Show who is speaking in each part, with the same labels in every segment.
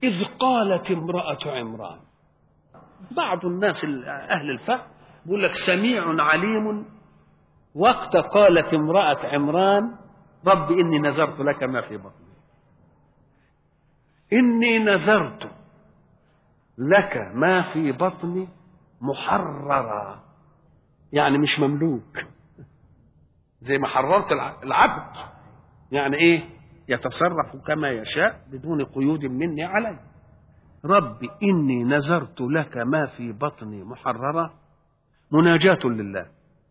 Speaker 1: إذ قالت امرأة عمران بعض الناس أهل الفهم بيقول لك سميع عليم وقت قالت امرأة عمران رب إني نذرت لك ما في بطني إني نذرت لك ما في بطني محررا يعني مش مملوك زي ما حررت العبد يعني ايه يتصرف كما يشاء بدون قيود مني عليه رب إني نذرت لك ما في بطني محررة مناجاة لله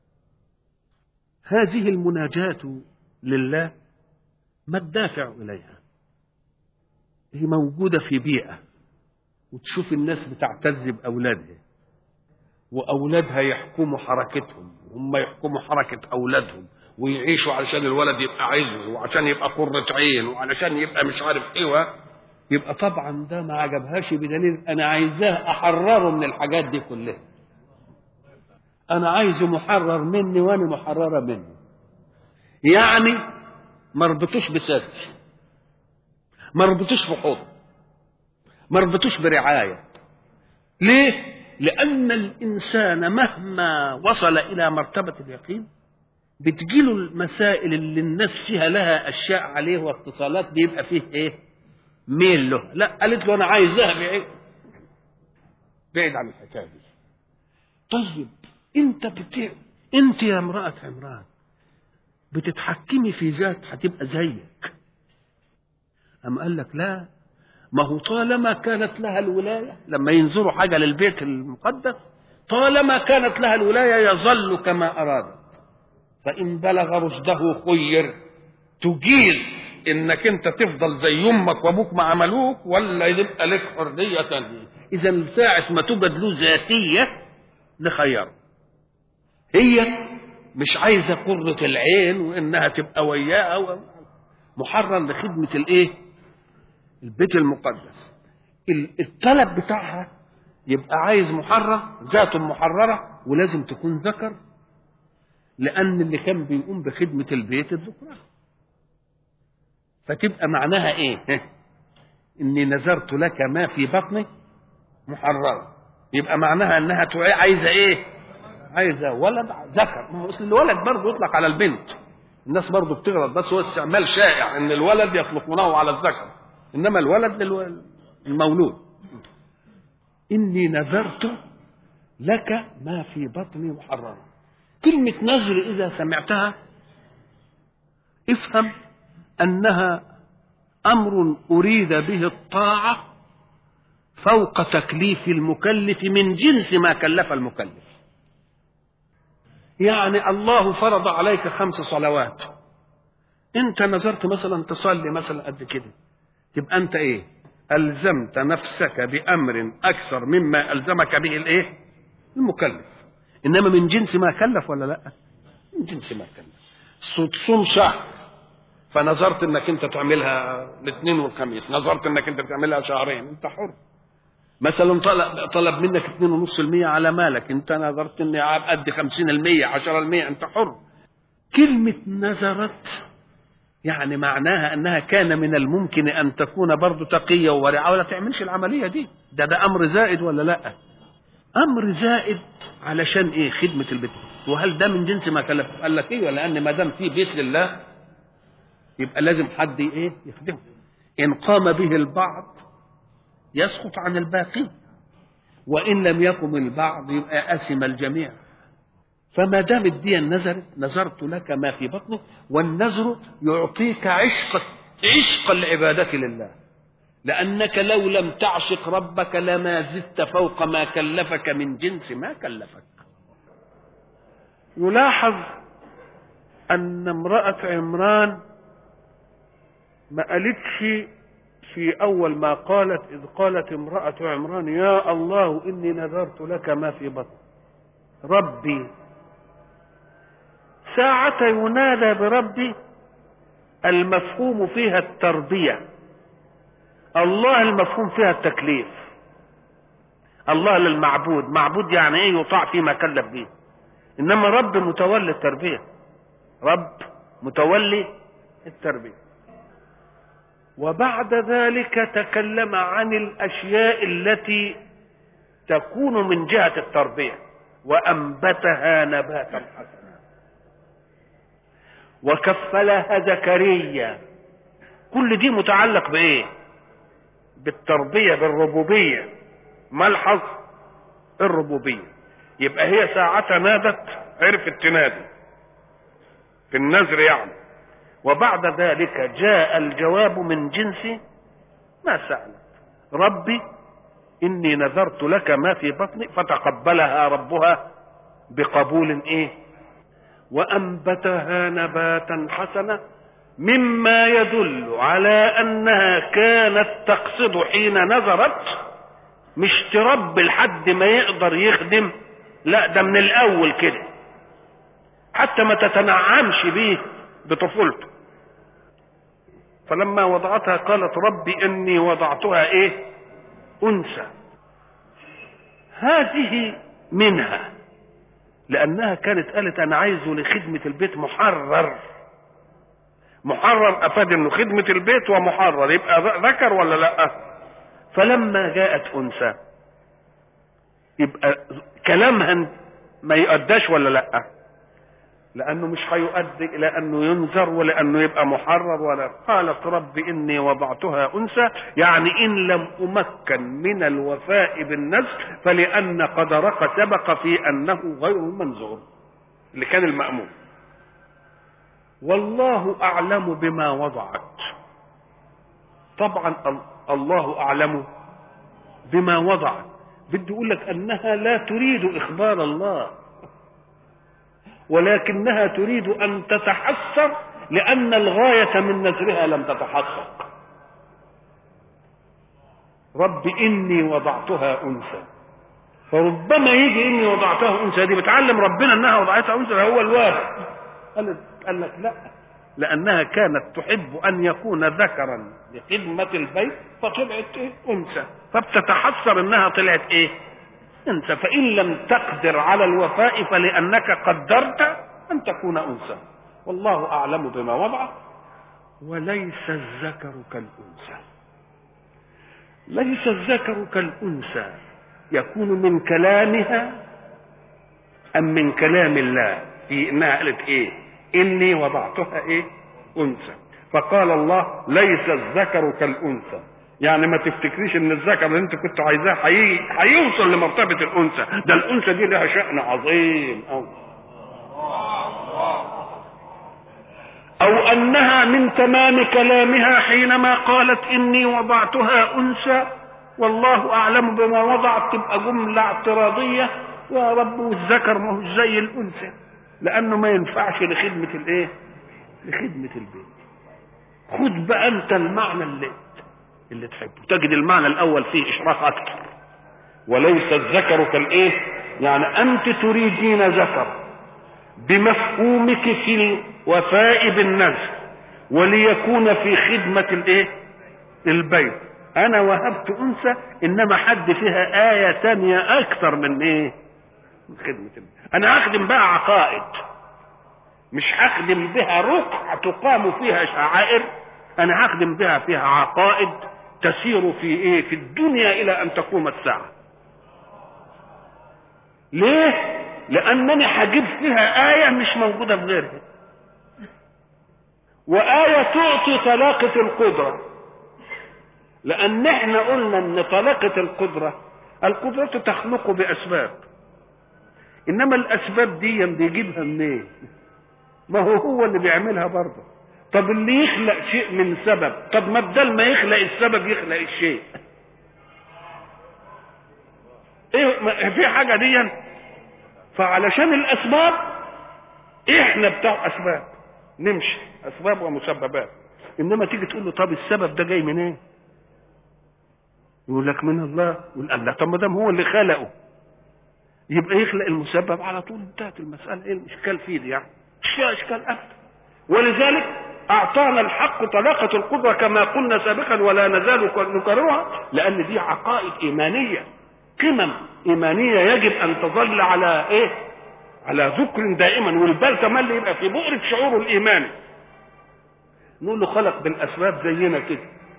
Speaker 1: هذه المناجاة لله ما الدافع إليها هي موجودة في بيئة وتشوف الناس بتعتز بأولادها وأولادها يحكموا حركتهم هم يحكموا حركة أولادهم ويعيشوا علشان الولد يبقى عايزه وعشان يبقى قرة عين وعلشان يبقى مش عارف ايه يبقى طبعا ده ما عجبهاش بدليل انا عايزاه احرره من الحاجات دي كلها انا عايزه محرر مني وانا محرره منه يعني ما ربطوش بسد ما ربطوش في حضن ما ربطوش برعايه ليه لان الانسان مهما وصل الى مرتبه اليقين بتجيله المسائل اللي الناس فيها لها اشياء عليه واتصالات بيبقى فيه ايه ميل له لا قالت له انا عايزها بعيد بعيد عن الحكايه دي طيب انت بت... انت يا امراه عمران بتتحكمي في ذات هتبقى زيك أم قال لك لا ما هو طالما كانت لها الولاية لما ينظروا حاجة للبيت المقدس طالما كانت لها الولاية يظل كما أرادت فإن بلغ رشده خير تجيز إنك أنت تفضل زي أمك وأبوك ما عملوك ولا يبقى لك حرية تانية إذا ساعة ما توجد له ذاتية نخيره هي مش عايزة قرة العين وإنها تبقى وياها محرر لخدمة الإيه؟ البيت المقدس الطلب بتاعها يبقى عايز محرر ذاته محررة ولازم تكون ذكر لأن اللي كان بيقوم بخدمة البيت الذكرى فتبقى معناها إيه؟ إني نذرت لك ما في بطني محررة يبقى معناها إنها عايزة إيه؟ عايزة ولد ذكر ما هو أصل الولد برضه يطلق على البنت الناس برضه بتغلط بس هو استعمال شائع إن الولد يطلقونه على الذكر إنما الولد المولود إني نذرت لك ما في بطني محررا كلمة نذر إذا سمعتها افهم أنها أمر أريد به الطاعة فوق تكليف المكلف من جنس ما كلف المكلف يعني الله فرض عليك خمس صلوات انت نذرت مثلا تصلي مثلا قد كده تبقى انت ايه الزمت نفسك بامر اكثر مما الزمك به الايه المكلف انما من جنس ما كلف ولا لا من جنس ما كلف تصوم شهر فنظرت انك انت تعملها الاثنين والخميس نظرت انك انت تعملها شهرين انت حر مثلا طلب, طلب منك 2.5% على مالك انت نظرت اني ادي 50% 10% انت حر كلمة نذرت يعني معناها انها كان من الممكن ان تكون برضه تقيه وورعه ولا تعملش العمليه دي ده ده امر زائد ولا لا امر زائد علشان ايه خدمه البيت وهل ده من جنس ما كلف قال لك ايه لان ما دام في بيت لله يبقى لازم حد ايه يخدمه ان قام به البعض يسقط عن الباقي وان لم يقم البعض يبقى اثم الجميع فما دام الدين نزلت نذرت لك ما في بطنك والنذر يعطيك عشق عشق العبادة لله لأنك لو لم تعشق ربك لما زدت فوق ما كلفك من جنس ما كلفك يلاحظ أن امرأة عمران ما قالتش في أول ما قالت إذ قالت امرأة عمران يا الله إني نذرت لك ما في بطن ربي ساعة ينادى بربي المفهوم فيها التربية الله المفهوم فيها التكليف الله للمعبود معبود يعني ايه يطاع فيما كلف به انما رب متولي التربية رب متولي التربية وبعد ذلك تكلم عن الاشياء التي تكون من جهه التربيه وانبتها نباتا حسنا وكفلها زكريا كل دي متعلق بايه بالتربيه بالربوبيه ملحظ الربوبيه يبقى هي ساعة نادت عرفت تنادي في النذر يعني وبعد ذلك جاء الجواب من جنس ما سألت ربي إني نذرت لك ما في بطني فتقبلها ربها بقبول إيه وأنبتها نباتا حسنا مما يدل على أنها كانت تقصد حين نذرت مش تربي لحد ما يقدر يخدم لا ده من الأول كده حتى ما تتنعمش بيه بطفولته فلما وضعتها قالت ربي اني وضعتها ايه انثى هذه منها لانها كانت قالت انا عايزه لخدمه البيت محرر محرر افاد انه خدمه البيت ومحرر يبقى ذكر ولا لا فلما جاءت انثى يبقى كلامها ما يؤداش ولا لا لانه مش هيؤدي الى انه ينذر ولانه يبقى محرر ولا قالت رب اني وضعتها انثى يعني ان لم امكن من الوفاء بالنذر فلان قدرك سبق في انه غير المنذور اللي كان المامون والله اعلم بما وضعت طبعا الله اعلم بما وضعت بدي اقول لك انها لا تريد اخبار الله ولكنها تريد ان تتحسر لان الغايه من نذرها لم تتحقق رب اني وضعتها انثى فربما يجي اني وضعتها انثى دي بتعلم ربنا انها وضعتها انثى هو الواحد قال قال لك لا لانها كانت تحب ان يكون ذكرا لخدمه البيت فطلعت ايه انثى فبتتحسر انها طلعت ايه انثى فان لم تقدر على الوفاء فلانك قدرت ان تكون انثى والله اعلم بما وضع وليس الذكر كالانثى ليس الذكر كالانثى يكون من كلامها ام من كلام الله في انها قالت ايه اني وضعتها ايه انثى فقال الله ليس الذكر كالانثى يعني ما تفتكريش ان الذكر اللي انت كنت عايزاه هيوصل لمرتبه الانثى ده الانثى دي لها شان عظيم أو او انها من تمام كلامها حينما قالت اني وضعتها انثى والله اعلم بما وضعت تبقى جمله اعتراضيه يا رب والذكر ما هو زي الانثى لانه ما ينفعش لخدمه الايه لخدمه البيت خد بقى انت المعنى اللي اللي تحبه تجد المعنى الاول فيه اشراف اكثر وليس الذكر كالايه يعني انت تريدين ذكر بمفهومك في الوفاء بالنذر وليكون في خدمة الايه البيت انا وهبت انثى انما حد فيها آية تانية اكثر من ايه من خدمة البيت انا هخدم بقى عقائد مش هخدم بها رقعة تقام فيها شعائر انا هخدم بها فيها عقائد تسير في ايه في الدنيا الى ان تقوم الساعه ليه لانني هجيب فيها ايه مش موجوده في غيرها وايه تعطي طلاقه القدره لان احنا قلنا ان طلاقه القدره القدره تخلق باسباب انما الاسباب دي بيجيبها منين ما هو هو اللي بيعملها برضه طب اللي يخلق شيء من سبب طب ما بدل ما يخلق السبب يخلق الشيء ايه في حاجه دي فعلشان الاسباب احنا بتاع اسباب نمشي اسباب ومسببات انما تيجي تقول له طب السبب ده جاي منين إيه؟ يقول لك من الله يقول الله طب ما دام هو اللي خلقه يبقى يخلق المسبب على طول انتهت المساله ايه الاشكال فيه دي يعني مش فيها اشكال ابدا ولذلك اعطانا الحق طلاقه القدره كما قلنا سابقا ولا نزال نكررها لان دي عقائد ايمانيه قمم ايمانيه يجب ان تظل على ايه على ذكر دائما والبال كمان اللي يبقى في بؤره شعوره الايماني نقول له خلق بالاسباب زينا كده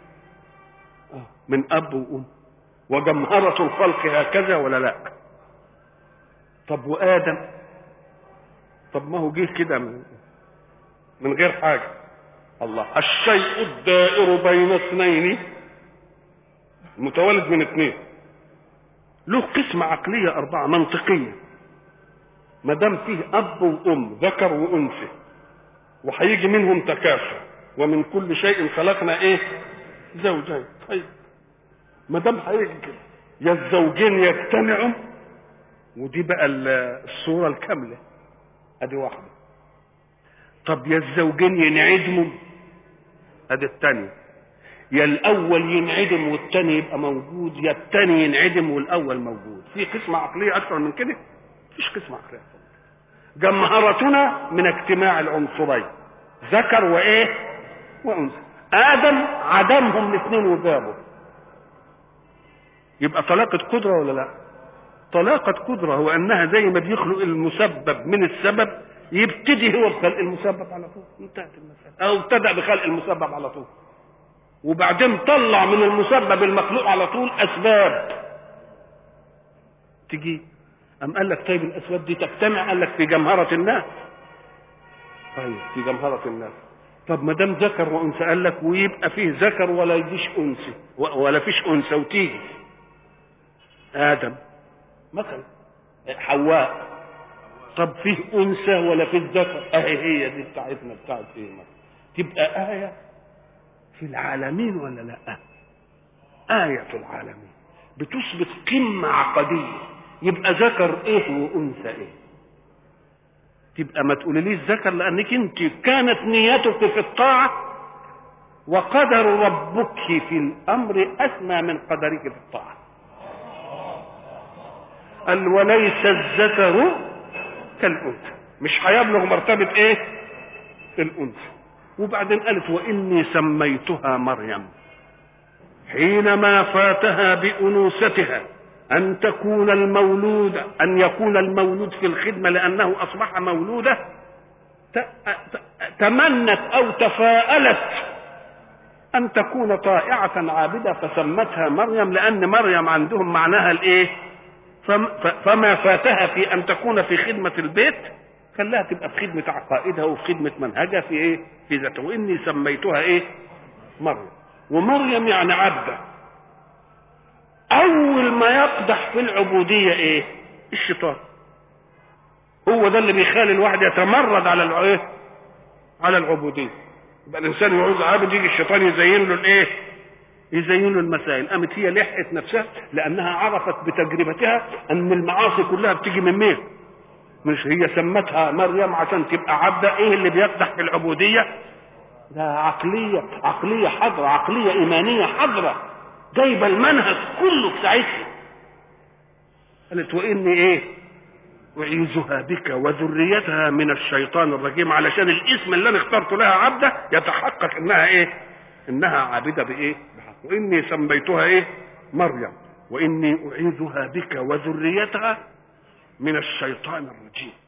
Speaker 1: من اب وام وجمهرة الخلق هكذا ولا لا طب وادم طب ما هو جه كده من, من غير حاجه الله الشيء الدائر بين اثنين متولد من اثنين له قسمة عقلية أربعة منطقية ما دام فيه أب وأم ذكر وأنثى وهيجي منهم تكافؤ ومن كل شيء خلقنا إيه؟ زوجين طيب ما دام هيجي كده يا الزوجين يجتمعوا ودي بقى الصورة الكاملة أدي واحدة طب يا الزوجين ينعدموا أدي الثانية يا الاول ينعدم والتاني يبقى موجود يا التاني ينعدم والاول موجود في قسمه عقليه اكثر من كده مفيش قسمه عقليه اكثر من كده جمهرتنا من اجتماع العنصرين ذكر وايه وانثى ادم عدمهم الاثنين وجابوا يبقى طلاقه قدره ولا لا طلاقه قدره هو انها زي ما بيخلق المسبب من السبب يبتدي هو بخلق المسبب على طول انتهت المساله او ابتدا بخلق المسبب على طول وبعدين طلع من المسبب المخلوق على طول اسباب تجي ام قال لك طيب الاسباب دي تجتمع قال لك في جمهره الناس طيب في جمهره الناس طب ما دام ذكر وانثى قال لك ويبقى فيه ذكر ولا يجيش انثى ولا فيش انثى وتيجي ادم مثلا حواء طب فيه انثى ولا فيه ذكر اهي هي دي بتاعتنا بتاعت ايه تبقى ايه في العالمين ولا لا آية في العالمين بتثبت قمة عقدية يبقى ذكر ايه وانثى ايه تبقى ما تقوليليش ذكر لانك انت كانت نيتك في الطاعة وقدر ربك في الامر اسمى من قدرك في الطاعة قال وليس الذكر كالانثى مش هيبلغ مرتبة ايه الانثى وبعدين قالت واني سميتها مريم حينما فاتها بانوثتها ان تكون المولود ان يكون المولود في الخدمه لانه اصبح مولوده تمنت او تفاءلت ان تكون طائعه عابده فسمتها مريم لان مريم عندهم معناها الايه فما فاتها في ان تكون في خدمه البيت خلاها تبقى في خدمة عقائدها وفي خدمة منهجها في ايه؟ في ذاتها واني سميتها ايه؟ مريم ومريم يعني عبدة أول ما يقدح في العبودية ايه؟ الشيطان هو ده اللي بيخلي الواحد يتمرد على الايه؟ على العبودية يبقى الإنسان يعوز عابد يجي الشيطان يزين له الايه؟ يزين له المسائل قامت هي لحقت نفسها لأنها عرفت بتجربتها أن المعاصي كلها بتيجي من مين؟ مش هي سمتها مريم عشان تبقى عبدة ايه اللي بيقدح في العبودية ده عقلية عقلية حضرة عقلية إيمانية حضرة جايبة المنهج كله في ساعتها قالت وإني إيه أعيذها بك وذريتها من الشيطان الرجيم علشان الاسم اللي أنا اخترته لها عبدة يتحقق إنها إيه إنها عابدة بإيه بحق وإني سميتها إيه مريم وإني أعيذها بك وذريتها من الشيطان الرجيم